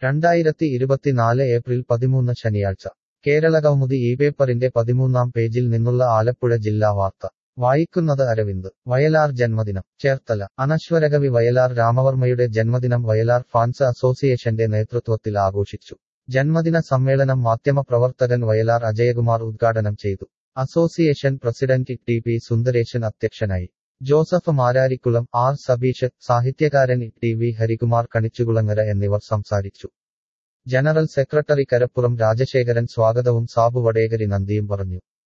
രണ്ടായിരത്തി ഇരുപത്തിനാല് ഏപ്രിൽ പതിമൂന്ന് ശനിയാഴ്ച കേരള കൗമുദി ഈ പേപ്പറിന്റെ പതിമൂന്നാം പേജിൽ നിന്നുള്ള ആലപ്പുഴ ജില്ലാ വാർത്ത വായിക്കുന്നത് അരവിന്ദ് വയലാർ ജന്മദിനം ചേർത്തല അനശ്വരകവി വയലാർ രാമവർമ്മയുടെ ജന്മദിനം വയലാർ ഫാൻസ് അസോസിയേഷന്റെ നേതൃത്വത്തിൽ ആഘോഷിച്ചു ജന്മദിന സമ്മേളനം മാധ്യമപ്രവർത്തകൻ വയലാർ അജയകുമാർ ഉദ്ഘാടനം ചെയ്തു association president T P Sundaresan അധ്യക്ഷനായി ജോസഫ് മാരാരിക്കുളം ആർ സബീഷ് സാഹിത്യകാരൻ ടി വി ഹരികുമാർ കണിച്ചുകുളങ്ങര എന്നിവർ സംസാരിച്ചു ജനറൽ സെക്രട്ടറി കരപ്പുറം രാജശേഖരൻ സ്വാഗതവും സാബു വടേകരി നന്ദിയും പറഞ്ഞു